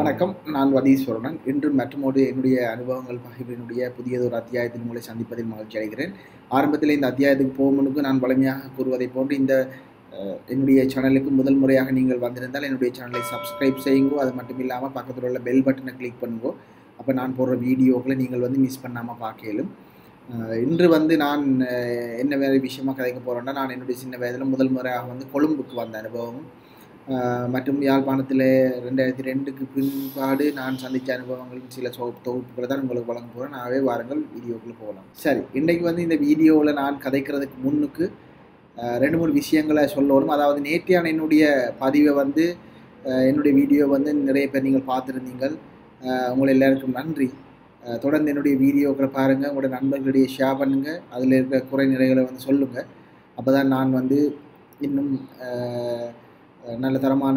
வணக்கம் நான் வதீஸ்வரன் இன்று மற்றுமோடு என்னுடைய அனுபவங்கள் பகிர்வினுடைய புதியதொரு அத்தியாயத்தின் மூலம் சந்திப்பதில் மகிழ்ச்சி அடைகிறேன் ஆரம்பத்தில் இந்த அத்தியாயத்துக்கு போகும் முன்பு நான் வலிமையாக கூறுவதை போன்று இந்த அஹ், என்னுடைய சேனலுக்கு முதல் முறையாக நீங்கள் வந்திருந்தால் என்னுடைய சேனலை சப்ஸ்கிரைப் செய்யுங்கோ அது மட்டும் இல்லாமல் பக்கத்தில் உள்ள பெல் பட்டனை கிளிக் பண்ணுங்கோ அப்போ நான் போடுற வீடியோக்களை நீங்கள் வந்து மிஸ் பண்ணாமல் பார்க்கலும் அஹ், இன்று வந்து நான் அஹ், என்ன வேறு விஷயமா கதைக்க போகிறேன்னா நான் என்னுடைய சின்ன வயதில் முதல் முறையாக வந்து கொழும்புக்கு வந்த அனுபவம் ஆஹ் மற்றும் யாழ்ப்பாணத்தில் ரெண்டாயிரத்தி ரெண்டுக்கு பின்பாடு நான் சந்தித்த அனுபவங்களின் சில சொ தொகுப்புகளை தான் உங்களுக்கு வழங்க போகிறேன் நாவே வாருங்கள் வீடியோக்குள்ளே போகலாம் சரி இன்றைக்கு வந்து இந்த வீடியோவில் நான் கதைக்கிறதுக்கு முன்னுக்கு ஆஹ் ரெண்டு மூணு விஷயங்களை சொல்லணும் அதாவது நேற்றையான என்னுடைய பதிவை வந்து ஆஹ் என்னுடைய வீடியோ வந்து நிறைய பேர் நீங்கள் பார்த்துருந்தீங்கள் ஆஹ் உங்களை எல்லாருக்கும் நன்றி ஆஹ் தொடர்ந்து என்னுடைய வீடியோக்களை பாருங்கள் உங்களோட நண்பர்களிடையே ஷேர் பண்ணுங்கள் அதில் இருக்கிற குறை நிறைகளை வந்து சொல்லுங்கள் அப்போ தான் நான் வந்து இன்னும் ஆஹ் அஹ் நல்ல தரமான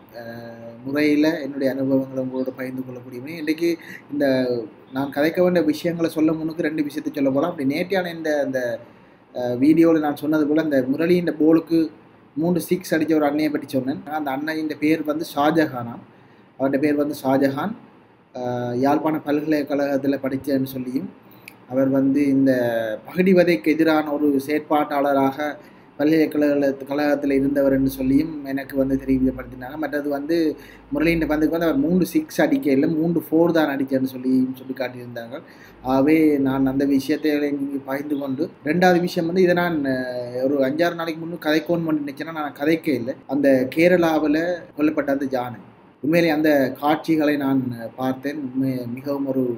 முறையில் என்னுடைய அனுபவங்களை உங்களோட பகிர்ந்து கொள்ளக்கூடியவனே இன்றைக்கு இந்த நான் கதைக்க வேண்டிய விஷயங்களை சொல்ல முன்னுக்கு ரெண்டு விஷயத்தை சொல்ல போகலாம் அப்படி நேற்றையான இந்த இந்த வீடியோவில் நான் சொன்னது போல் இந்த முரளி இந்த போலுக்கு மூன்று சிக்ஸ் அடித்த ஒரு அண்ணையை பற்றி சொன்னேன் அந்த அண்ணன் பேர் வந்து ஷாஜஹானாம் அவருடைய பேர் வந்து ஷாஜஹான் அஹ் யாழ்ப்பாண பல்கலைக்கழகத்தில் படித்தேன்னு சொல்லியும் அவர் வந்து இந்த பகுடிவதைக்கு எதிரான ஒரு செயற்பாட்டாளராக பல்கலைக்கழக கழகத்தில் இருந்தவர் என்று சொல்லியும் எனக்கு வந்து தெரியப்படுத்தினாங்க மற்றது வந்து முரளியின் பந்துக்கு வந்து அவர் மூன்று சிக்ஸ் அடிக்கையில் மூன்று ஃபோர் தான் அடிச்சேன்னு சொல்லி சொல்லி காட்டியிருந்தாங்க ஆகவே நான் அந்த விஷயத்தை நீங்கள் பகிர்ந்து கொண்டு ரெண்டாவது விஷயம் வந்து இதை நான் அஹ், ஒரு அஞ்சாறு நாளைக்கு முன்னே கதைக்கோன்னு பண்ணி நினச்சேன்னா நான் கதைக்க இல்லை அந்த கேரளாவில் கொல்லப்பட்ட அந்த ஜானை உண்மையிலே அந்த காட்சிகளை நான் பார்த்தேன் உண்மை மிகவும் ஒரு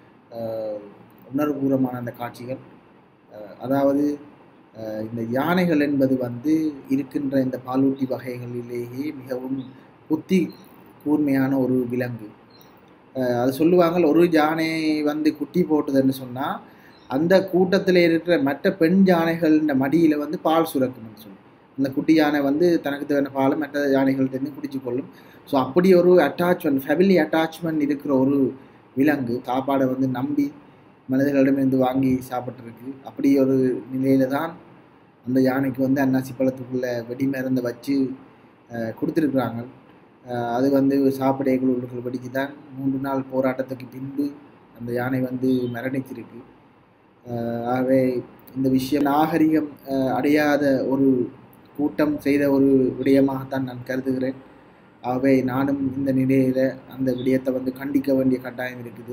அஹ், உணர்வுபூர்வமான அந்த காட்சிகள் அஹ், அதாவது அஹ், இந்த யானைகள் என்பது வந்து இருக்கின்ற இந்த பாலூட்டி வகைகளிலேயே மிகவும் புத்தி கூர்மையான ஒரு விலங்கு அஹ், அது சொல்லுவாங்க ஒரு யானை வந்து குட்டி போட்டுதுன்னு சொன்னால் அந்த கூட்டத்தில் இருக்கிற மற்ற பெண் யானைகளின் மடியில் வந்து பால் சுரக்கும்னு சொல்லி அந்த குட்டி யானை வந்து தனக்கு தேவையான பாலை மற்ற யானைகள்கிட்ட குடிச்சு கொள்ளும் ஸோ அப்படி ஒரு அட்டாச்மெண்ட் ஃபேமிலி அட்டாச்மெண்ட் இருக்கிற ஒரு விலங்கு சாப்பாடை வந்து நம்பி மனிதர்களிடமிருந்து வாங்கி சாப்பிட்ருக்கு அப்படி ஒரு நிலையில தான் அந்த யானைக்கு வந்து அன்னாசி பழத்துக்குள்ள வெடி மருந்தை வச்சு அஹ், கொடுத்துருக்குறாங்க அஹ், அது வந்து சாப்பிடைகள் உள்ளுக்குள் வெடிச்சு தான் மூன்று நாள் போராட்டத்துக்கு பின்பு அந்த யானை வந்து மரணிச்சிருக்கு அஹ், ஆகவே இந்த விஷயம் நாகரிகம் அஹ், அடையாத ஒரு கூட்டம் செய்த ஒரு விடயமாகத்தான் நான் கருதுகிறேன் ஆகவே நானும் இந்த நிலையில் அந்த விடயத்தை வந்து கண்டிக்க வேண்டிய கட்டாயம் இருக்குது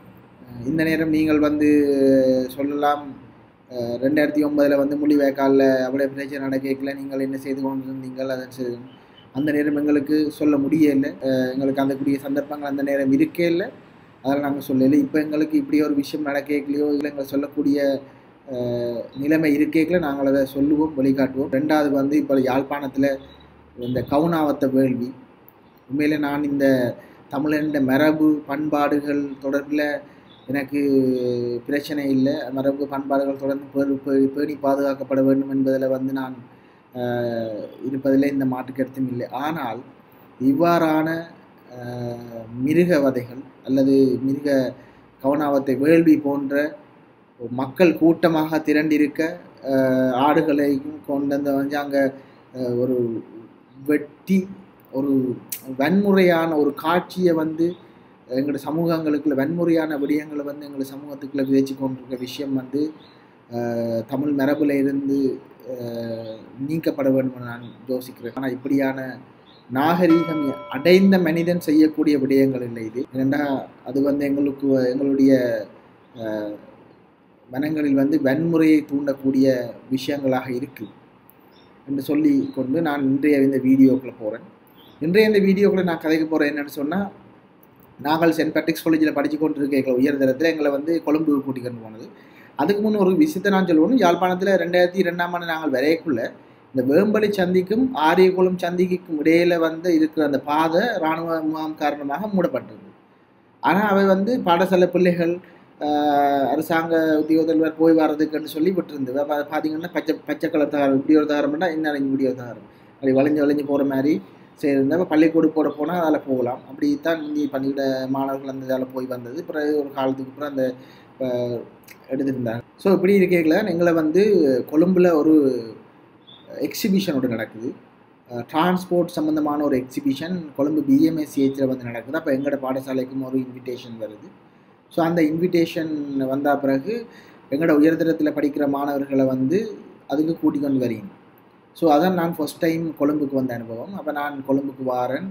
அஹ் இந்த நேரம் நீங்கள் வந்து சொல்லலாம் அஹ் ரெண்டாயிரத்தி ஒன்பதில் வந்து முள்ளிவேக்காலில் அவ்வளோ பிரச்சனை நடக்கல நீங்கள் என்ன செய்து கொண்டிருந்தீங்கள் அதை செய்து அந்த நேரம் எங்களுக்கு சொல்ல முடியலை அஹ் எங்களுக்கு அந்த கூடிய சந்தர்ப்பங்கள் அந்த நேரம் இருக்கே இல்லை அதெல்லாம் நாங்கள் சொல்லலை இப்போ எங்களுக்கு இப்படி ஒரு விஷயம் நடக்கலையோ இல்லை எங்களுக்கு சொல்லக்கூடிய அஹ், நிலைமை இருக்கேக்கல நாங்கள் அதை சொல்லுவோம் வழிகாட்டுவோம் ரெண்டாவது வந்து இப்போ யாழ்ப்பாணத்தில் இந்த கவுனாவத்த வேள்வி உண்மையிலே நான் இந்த தமிழன் மரபு பண்பாடுகள் தொடர்பில் எனக்கு பிரச்சனை இல்லை மரபு பண்பாடுகள் தொடர்ந்து பேணி பே- பேணி பாதுகாக்கப்பட வேண்டும் என்பதில் வந்து நான் ஆஹ், இருப்பதில் இந்த மாற்று கருத்தும் இல்லை ஆனால் இவ்வாறான ஆஹ், மிருக வதைகள் அல்லது மிருக கவனாவத்தை வேள்வி போன்ற மக்கள் கூட்டமாக திரண்டிருக்க ஆஹ், ஆடுகளையும் கொண்டு வந்து வந்து அங்கே ஒரு வெட்டி ஒரு வன்முறையான ஒரு காட்சியை வந்து எங்களோட சமூகங்களுக்குள்ள வன்முறையான விடயங்களை வந்து எங்களோட சமூகத்துக்குள்ள விதைச்சு கொண்டிருக்க விஷயம் வந்து ஆஹ், தமிழ் மரபுல இருந்து ஆஹ், நீக்கப்பட வேண்டும் என நான் யோசிக்கிறேன் ஆனால் இப்படியான நாகரீகம் அடைந்த மனிதன் செய்யக்கூடிய விடயங்கள் இல்லை இது ஏனென்றா அது வந்து எங்களுக்கு எங்களுடைய ஆஹ், மனங்களில் வந்து வன்முறையை தூண்டக்கூடிய விஷயங்களாக இருக்குது என்று சொல்லி கொண்டு நான் இன்றைய இந்த வீடியோக்குள்ளே போகிறேன் இன்றைய இந்த வீடியோக்குள்ளே நான் கதைக்க போகிறேன் என்னென்னு சொன்னால் நாங்கள் சென்ட் பேட்ரிக்ஸ் காலேஜில் படித்து கொண்டு இருக்க உயர்தரத்தில் எங்களை வந்து கொழும்பு கூட்டிக்கொண்டு போனது அதுக்கு முன் ஒரு விஷயத்தை நான் சொல்லுவோம் யாழ்ப்பாணத்தில் ரெண்டாயிரத்தி ரெண்டாம் ஆண்டு நாங்கள் வரையக்குள்ள இந்த வேம்பலி சந்திக்கும் ஆரியகுளம் சந்திக்கும் இடையில வந்து இருக்கிற அந்த பாதை இராணுவ முகாம் காரணமாக மூடப்பட்டது ஆனால் அவை வந்து பாடசாலை பிள்ளைகள் ஆஹ், அரசாங்க உத்தியோகத்தர் போய் வர்றதுக்குன்னு சொல்லி விட்டுருந்தது அப்போ பார்த்தீங்கன்னா பச்சை பச்சை கலர் தகரம் இப்படி ஒரு தகரம்னா இன்னும் இப்படி ஒரு தகரம் அப்படி வளைஞ்சு வளைஞ்சு போகிற மாதிரி சரிந்தா இப்போ பள்ளிக்கூட போட போனால் அதில் போகலாம் அப்படி தான் இந்தி பள்ளிக்கூட மாணவர்கள் அந்த இதால் போய் வந்தது பிறகு ஒரு காலத்துக்கு அப்புறம் அந்த ஆஹ், எடுத்திருந்தாங்க ஸோ இப்படி இருக்கல எங்களை வந்து கொழும்பில் ஒரு எக்ஸிபிஷன் ஒன்று நடக்குது டிரான்ஸ்போர்ட் சம்மந்தமான ஒரு எக்ஸிபிஷன் கொழும்பு பிஎம்எஸ்சிஹெச்சில் வந்து நடக்குது அப்போ எங்களோட பாடசாலைக்கும் ஒரு இன்விடேஷன் வருது ஸோ அந்த இன்விடேஷன் வந்த பிறகு எங்களோட உயர்தரத்தில் படிக்கிற மாணவர்களை வந்து அதுக்கு கூட்டிக் கொண்டு வரீங்க ஸோ அதான் நான் ஃபஸ்ட் டைம் கொழும்புக்கு வந்த அனுபவம் அப்போ நான் கொழும்புக்கு வாரேன்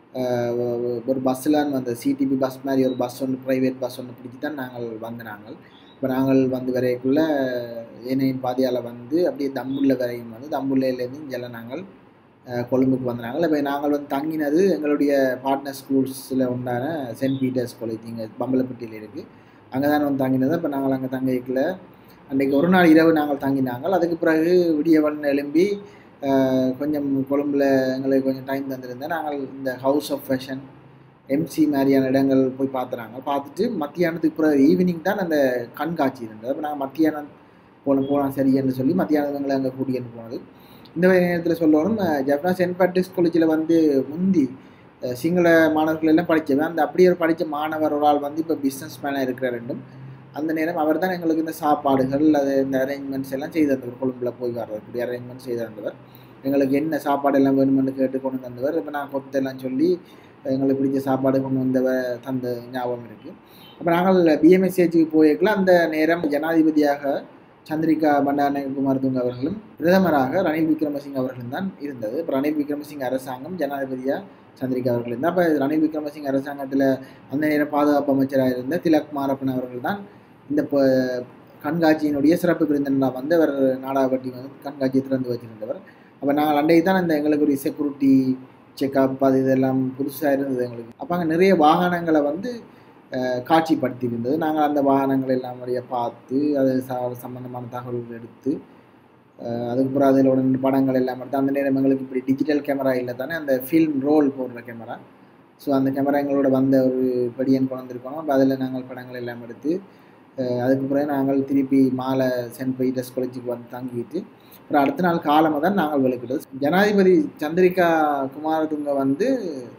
ஒரு பஸ்ஸில் வந்த சிடிபி பஸ் மாதிரி ஒரு பஸ் ஒன்று ப்ரைவேட் பஸ் ஒன்று பிடிச்சி தான் நாங்கள் வந்து நாங்கள் இப்போ நாங்கள் வந்து வரைக்குள்ளே ஏனையின் பாதியால் வந்து அப்படியே தம்புள்ள வரையும் வந்து தம்புள்ளையிலேருந்து இங்கெல்லாம் நாங்கள் கொழும்புக்கு வந்தாங்க இப்போ நாங்கள் வந்து தங்கினது எங்களுடைய பார்ட்னர் ஸ்கூல்ஸில் உண்டான சென்ட் பீட்டர்ஸ் காலேஜ் இங்கே பம்பலப்பட்டியில் இருக்குது அங்கே தான் வந்து தங்கினது இப்போ நாங்கள் அங்கே தங்கிக்கல அன்றைக்கி ஒரு நாள் இரவு நாங்கள் தங்கினாங்கள் அதுக்கு பிறகு விடியவன் எழும்பி கொஞ்சம் கொழும்பில் எங்களுக்கு கொஞ்சம் டைம் தந்திருந்தேன் நாங்கள் இந்த ஹவுஸ் ஆஃப் ஃபேஷன் எம்சி மாதிரியான இடங்கள் போய் பார்த்துறாங்க பார்த்துட்டு மத்தியானத்துக்கு பிறகு ஈவினிங் தான் அந்த கண்காட்சி இருந்தது அப்போ நாங்கள் மத்தியானம் போன போகலாம் சரின்னு சொல்லி மத்தியானம் எங்களை அங்கே கூட்டிகிட்டு போனது இந்த நேரத்தில் சொல்லணும் ஜப்னா சென்ட் பேட்ரிக்ஸ் காலேஜில் வந்து முந்தி சிங்கள மாணவர்கள் எல்லாம் படித்தவன் அந்த அப்படியே படித்த மாணவர் ஒரு ஆள் வந்து இப்போ பிஸ்னஸ் மேனாக இருக்கிற ரெண்டும் அந்த நேரம் அவர் தான் எங்களுக்கு இந்த சாப்பாடுகள் அது இந்த அரேஞ்ச்மெண்ட்ஸ் எல்லாம் செய்து தந்தவர் கொழும்பில் போய் வர்றதுக்குரிய அரேஞ்ச்மெண்ட் செய்து தந்தவர் எங்களுக்கு என்ன சாப்பாடு எல்லாம் வேணுமென்னு கேட்டு கொண்டு தந்தவர் இப்போ நான் கொத்தெல்லாம் சொல்லி எங்களுக்கு பிடிச்ச சாப்பாடு கொண்டு வந்தவ தந்த ஞாபகம் இருக்குது அப்போ நாங்கள் பிஎம்எஸ்சிஹெச்சுக்கு போயிருக்கலாம் அந்த நேரம் ஜனாதிபதியாக சந்திரிகா பண்டாரகுமார் துங்க அவர்களும் பிரதமராக ரணில் விக்ரமசிங் அவர்களும் தான் இருந்தது இப்போ ரணில் விக்ரமசிங் அரசாங்கம் ஜனாதிபதியாக சந்திரிகா அவர்கள் இருந்தால் அப்போ ரணில் விக்ரமசிங் அரசாங்கத்தில் அந்த நேரம் பாதுகாப்பு அமைச்சராக இருந்த திலக் மாரப்பன் அவர்கள் தான் இந்த கண்காட்சியினுடைய சிறப்பு விருந்தினராக வந்து அவர் நாடாவட்டி வந்து கண்காட்சியை திறந்து வச்சிருந்தவர் அப்போ நாங்கள் அன்றைக்கு தான் அந்த எங்களுக்கு ஒரு செக்யூரிட்டி செக்அப் அது இதெல்லாம் புதுசாக இருந்தது எங்களுக்கு அப்போ அங்கே நிறைய வாகனங்களை வந்து காட்சிப்படுத்தி இருந்தது நாங்கள் அந்த வாகனங்கள் எல்லாம் நிறைய பார்த்து அது சம்மந்தமான தகவல்கள் எடுத்து அதுக்கப்புறம் அதில் உடனே படங்கள் எல்லாம் எடுத்து அந்த நேரம் எங்களுக்கு இப்படி டிஜிட்டல் கேமரா இல்லை தானே அந்த ஃபில்ம் ரோல் போடுற கேமரா ஸோ அந்த கேமரா எங்களோட வந்த ஒரு படியன் கொண்டிருக்கோம் அப்போ அதில் நாங்கள் படங்கள் எல்லாம் எடுத்து அதுக்கு பிறகு நாங்கள் திருப்பி மாலை சென்ட் பீட்டர்ஸ் காலேஜுக்கு வந்து தங்கிட்டு அப்புறம் அடுத்த நாள் காலமாக தான் நாங்கள் விளக்கிட்டோம் ஜனாதிபதி சந்திரிகா குமாரதுங்க வந்து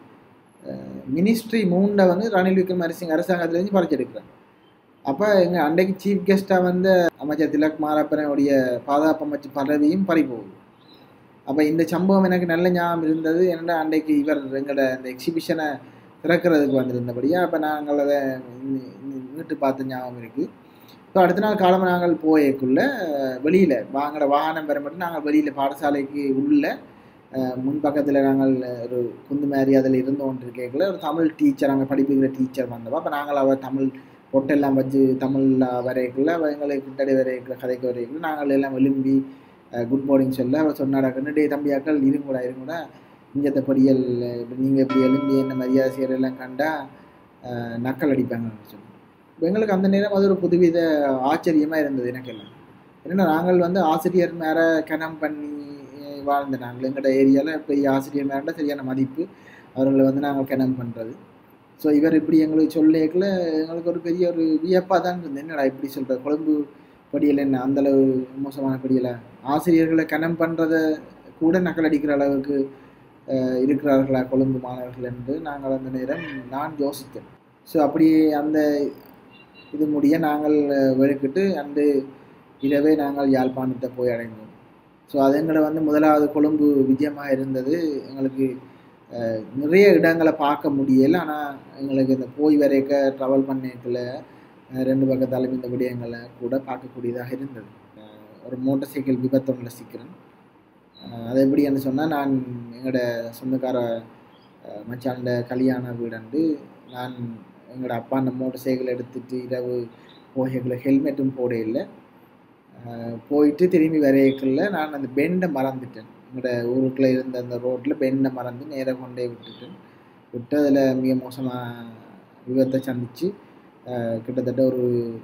மினிஸ்ட்ரி மூண்டை வந்து ரணில் விக்ரமரசிங் அரசாங்கத்துலேருந்து பறிச்செடுக்கிறேன் அப்போ எங்கள் அன்றைக்கு சீஃப் கெஸ்ட்டாக வந்து அமைச்சர் திலக் மாரப்பனுடைய பாதுகாப்பு அமைச்சு பதவியும் பறி போகுது அப்போ இந்த சம்பவம் எனக்கு நல்ல ஞாபகம் இருந்தது என்னடா அன்றைக்கு இவர் எங்களோட இந்த எக்ஸிபிஷனை திறக்கிறதுக்கு வந்திருந்தபடியாக அப்போ நாங்கள் அதை மீட்டு பார்த்த ஞாபகம் இருக்குது ஸோ அடுத்த நாள் காலமாக நாங்கள் போயக்குள்ள வெளியில் வாங்கிற வாகனம் பெற மட்டும் நாங்கள் வெளியில் பாடசாலைக்கு உள்ள முன்பக்கத்தில் நாங்கள் ஒரு குந்து மாதிரி அதில் இருந்து கொண்டு கேட்கல ஒரு தமிழ் டீச்சர் அங்கே படிப்புகிற டீச்சர் வந்தவா அப்போ நாங்கள் அவள் தமிழ் பொட்டெல்லாம் வச்சு தமிழில் வரைக்குள்ள அவள் எங்களுக்கு கிட்டடி வரைக்குள்ள கதைக்கு வரைக்குள்ள நாங்கள் எல்லாம் விரும்பி குட் மார்னிங் சொல்ல அவள் சொன்னாடா கண்ணுடைய தம்பியாக்கள் இருங்கூடா இருங்கூடா இங்கத்த படியல் நீங்கள் இப்படி எலும்பி என்ன மரியாதை செய்கிறெல்லாம் கண்டா நக்கல் அடிப்பாங்கன்னு சொல்லி எங்களுக்கு அந்த நேரம் அது ஒரு புதுவித ஆச்சரியமாக இருந்தது எனக்கெல்லாம் ஏன்னா நாங்கள் வந்து ஆசிரியர் மேலே கனம் பண்ணி வாழ்ந்த நாங்கள் எங்களோட ஏரியாவில் பெரிய ஆசிரியர் மேலே சரியான மதிப்பு அவர்களை வந்து நாங்கள் கனம் பண்ணுறது ஸோ இவர் இப்படி எங்களுக்கு சொல்லிக்கல எங்களுக்கு ஒரு பெரிய ஒரு வியப்பாக தான் இருந்தது என்னடா இப்படி சொல்கிற கொழும்பு படியல் என்ன அந்தளவு மோசமான படியலை ஆசிரியர்களை கனம் பண்ணுறத கூட நக்கல் அடிக்கிற அளவுக்கு இருக்கிறார்களா கொழும்பு மாணவர்கள் என்று நாங்கள் அந்த நேரம் நான் யோசித்தேன் ஸோ அப்படி அந்த இது முடிய நாங்கள் வெறுக்கிட்டு அன்று இரவே நாங்கள் யாழ்ப்பாணத்தை போய் அடைந்தோம் ஸோ அது எங்களை வந்து முதலாவது கொழும்பு விஜயமாக இருந்தது எங்களுக்கு நிறைய இடங்களை பார்க்க முடியல ஆனால் எங்களுக்கு இந்த போய் வரைக்க ட்ராவல் பண்ணிக்கல ரெண்டு பக்கத்தாலும் இந்த விடயங்களை கூட பார்க்கக்கூடியதாக இருந்தது ஒரு மோட்டார் சைக்கிள் விபத்து ஒன்றில் சிக்கிறேன் அது எப்படின்னு சொன்னால் நான் எங்களோட சொந்தக்கார மச்சாண்ட கல்யாண வீடண்டு நான் எங்களோட அப்பா அந்த மோட்டர் சைக்கிள் எடுத்துகிட்டு இரவு போகல ஹெல்மெட்டும் போட இல்லை போயிட்டு திரும்பி வரையக்குள்ள நான் அந்த பெண்டை மறந்துட்டேன் எங்களோட ஊருக்குள்ளே இருந்த அந்த ரோட்டில் பெண்டை மறந்து நேராக கொண்டே விட்டுட்டேன் விட்டு அதில் மிக மோசமாக விபத்தை சந்தித்து கிட்டத்தட்ட ஒரு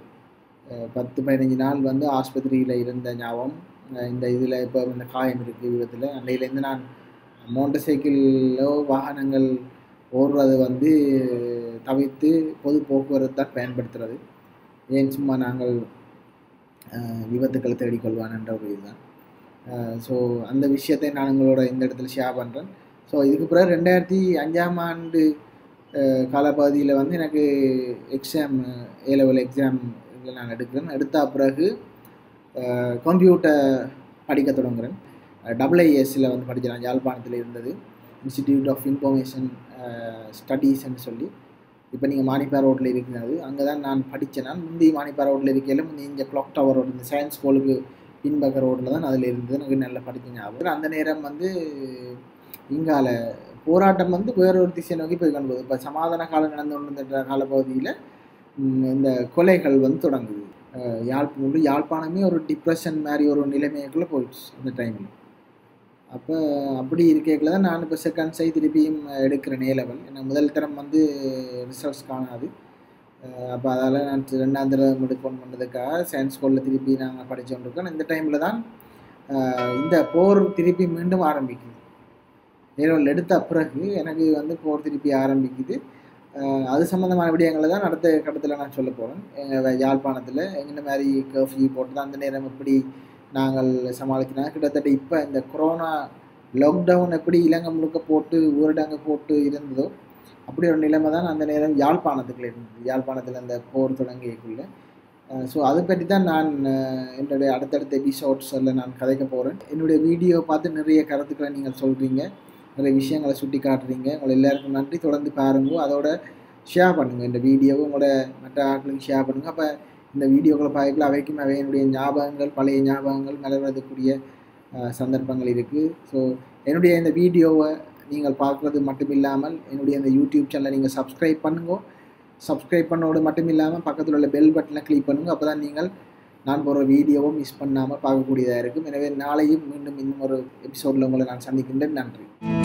பத்து பதினஞ்சு நாள் வந்து ஆஸ்பத்திரியில் இருந்த ஞாபகம் இந்த இதில் இப்போ இந்த காயம் இருக்குது விபத்தில் அன்றையிலேருந்து நான் மோட்டர் சைக்கிளோ வாகனங்கள் ஓடுறது வந்து தவிர்த்து பொது போக்குவரத்து தான் பயன்படுத்துகிறது ஏன் சும்மா நாங்கள் விபத்துக்களை தேடிக்கொள்வான் என்ற ஒரு இதுதான் ஸோ அந்த விஷயத்தை நான் உங்களோட இந்த இடத்துல ஷேர் பண்ணுறேன் ஸோ இதுக்கு பிறகு ரெண்டாயிரத்தி அஞ்சாம் ஆண்டு காலப்பகுதியில் வந்து எனக்கு எக்ஸாம் ஏ லெவல் எக்ஸாம் இதில் நான் எடுக்கிறேன் எடுத்த பிறகு கம்ப்யூட்டர் படிக்க தொடங்குறேன் டபுள் ஐஎஸ்சில் வந்து படித்தேன் யாழ்ப்பாணத்தில் இருந்தது இன்ஸ்டிடியூட் ஆஃப் இன்ஃபர்மேஷன் ஸ்டடீஸ்ன்னு சொல்லி இப்போ நீங்கள் மானிப்பா ரோட்டில் இருக்கிறது அங்கே தான் நான் படித்தேன் நான் முந்தி மானிப்பா ரோட்டில் இருக்கையில் முந்தி இந்த கிளாக் டவர் ரோடு இந்த சயின்ஸ் ஸ்கூலுக்கு பின்பக்க ரோட்டில் தான் அதில் இருந்தது எனக்கு நல்லா படித்த ஞாபகம் அந்த நேரம் வந்து இங்கால போராட்டம் வந்து வேற ஒரு திசை நோக்கி போய் கொண்டு போகுது இப்போ சமாதான காலம் நடந்து கொண்டிருந்த காலப்பகுதியில் இந்த கொலைகள் வந்து தொடங்குது யாழ்ப்பாணம் யாழ்ப்பாணமே ஒரு டிப்ரெஷன் மாதிரி ஒரு நிலைமைக்குள்ளே போயிடுச்சு அந்த டைமில் அப்போ அப்படி இருக்கைக்குள்ள தான் நான் இப்போ செகண்ட் சை திருப்பியும் எடுக்கிறேன் ஏ லெவல் எனக்கு முதல் தரம் வந்து ரிசல்ட்ஸ் காணாது அப்போ அதால் நான் ரெண்டாம் தரம் எடுக்கணும் பண்ணதுக்காக சயின்ஸ் ஸ்கூலில் திருப்பி நாங்கள் படித்தோன்ட்ருக்கோம் இந்த டைமில் தான் இந்த போர் திருப்பி மீண்டும் ஆரம்பிக்குது ஏ லெவல் எடுத்த பிறகு எனக்கு வந்து போர் திருப்பி ஆரம்பிக்குது அது சம்மந்தமான விடயங்களை தான் அடுத்த கட்டத்தில் நான் சொல்ல போகிறேன் எங்கள் யாழ்ப்பாணத்தில் இந்த மாதிரி கர்ஃப்யூ போட்டு தான் அந்த நேரம் எப்படி நாங்கள் சமாளிக்கிறோம் கிட்டத்தட்ட இப்போ இந்த கொரோனா லாக்டவுன் எப்படி இலங்கை முழுக்க போட்டு ஊரடங்கு போட்டு இருந்ததோ அப்படி ஒரு நிலைமை தான் அந்த நேரம் யாழ்ப்பாணத்துக்குள்ள இருந்தது யாழ்ப்பாணத்தில் அந்த போர் தொடங்கியக்குள்ள ஸோ அதை பற்றி தான் நான் என்னுடைய அடுத்தடுத்த எபிசோட்ஸில் நான் கதைக்க போகிறேன் என்னுடைய வீடியோ பார்த்து நிறைய கருத்துக்களை நீங்கள் சொல்கிறீங்க நிறைய விஷயங்களை சுட்டி காட்டுறீங்க உங்களை எல்லாருக்கும் நன்றி தொடர்ந்து பாருங்க அதோட ஷேர் பண்ணுங்கள் இந்த வீடியோவை உங்களோட மற்ற ஆட்களுக்கு ஷேர் பண்ணுங்கள் அப்போ இந்த வீடியோக்களை பார்க்கல அவைக்கும் அவை என்னுடைய ஞாபகங்கள் பழைய ஞாபகங்கள் மலர்வதற்குரிய சந்தர்ப்பங்கள் இருக்குது ஸோ என்னுடைய இந்த வீடியோவை நீங்கள் பார்க்குறது மட்டும் இல்லாமல் என்னுடைய இந்த யூடியூப் சேனலை நீங்கள் சப்ஸ்கிரைப் பண்ணுங்க சப்ஸ்கிரைப் பண்ணோடு மட்டும் இல்லாமல் பக்கத்தில் உள்ள பெல் பட்டனை கிளிக் பண்ணுங்கள் அப்போ தான் நீங்கள் நான் போகிற வீடியோவும் மிஸ் பண்ணாமல் பார்க்கக்கூடியதாக இருக்கும் எனவே நாளையும் மீண்டும் இன்னும் ஒரு எபிசோடில் உங்களை நான் சந்திக்கின்றேன் நன்றி